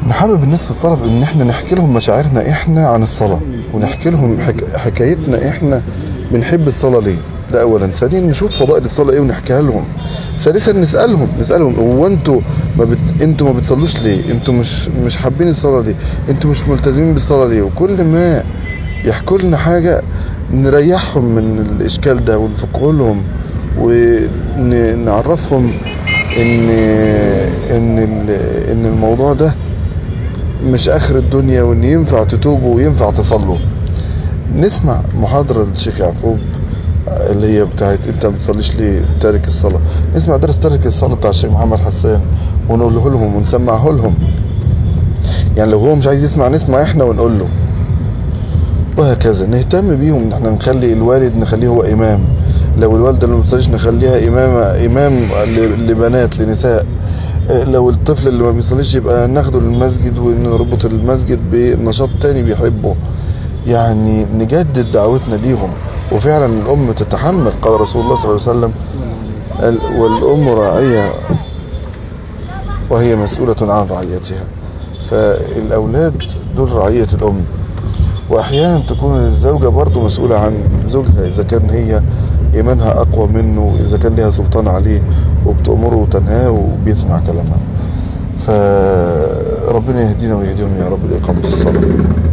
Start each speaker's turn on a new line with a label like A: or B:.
A: نحبب الناس في الصلاة في ان احنا نحكي لهم مشاعرنا احنا عن الصلاة ونحكي لهم حك... حكايتنا احنا بنحب الصلاة ليه ده اولا ثانيا نشوف فضائل الصلاة ايه ونحكيها لهم ثالثا نسألهم نسألهم هو انتوا ما بت... انتوا ما بتصلوش ليه انتوا مش مش حابين الصلاة ليه انتوا مش ملتزمين بالصلاة ليه وكل ما يحكوا لنا حاجة نريحهم من الاشكال ده ونفكه لهم ونعرفهم ان ان ال- ان الموضوع ده مش اخر الدنيا وان ينفع تتوبوا وينفع تصلوا نسمع محاضرة للشيخ يعقوب اللي هي بتاعت انت ما بتصليش ليه تارك الصلاة نسمع درس تارك الصلاة بتاع الشيخ محمد حسان ونقوله لهم ونسمعه لهم يعني لو هو مش عايز يسمع نسمع احنا ونقول له وهكذا نهتم بيهم ان احنا نخلي الوالد نخليه هو امام لو الوالدة اللي ما بتصليش نخليها امامة امام ل- لبنات لنساء اه، لو الطفل اللي ما بيصليش يبقى ناخده للمسجد ونربط المسجد بنشاط تاني بيحبه يعني نجدد دعوتنا ليهم وفعلا الام تتحمل قال رسول الله صلى الله عليه وسلم ال- والام راعية وهي مسؤولة عن رعيتها فالأولاد دول رعية الأم وأحيانا تكون الزوجة برضو مسؤولة عن زوجها إذا كان هي إيمانها أقوى منه إذا كان لها سلطان عليه وبتأمره وتنهاه وبيسمع كلامها فربنا يهدينا ويهديهم يا رب لإقامة الصلاة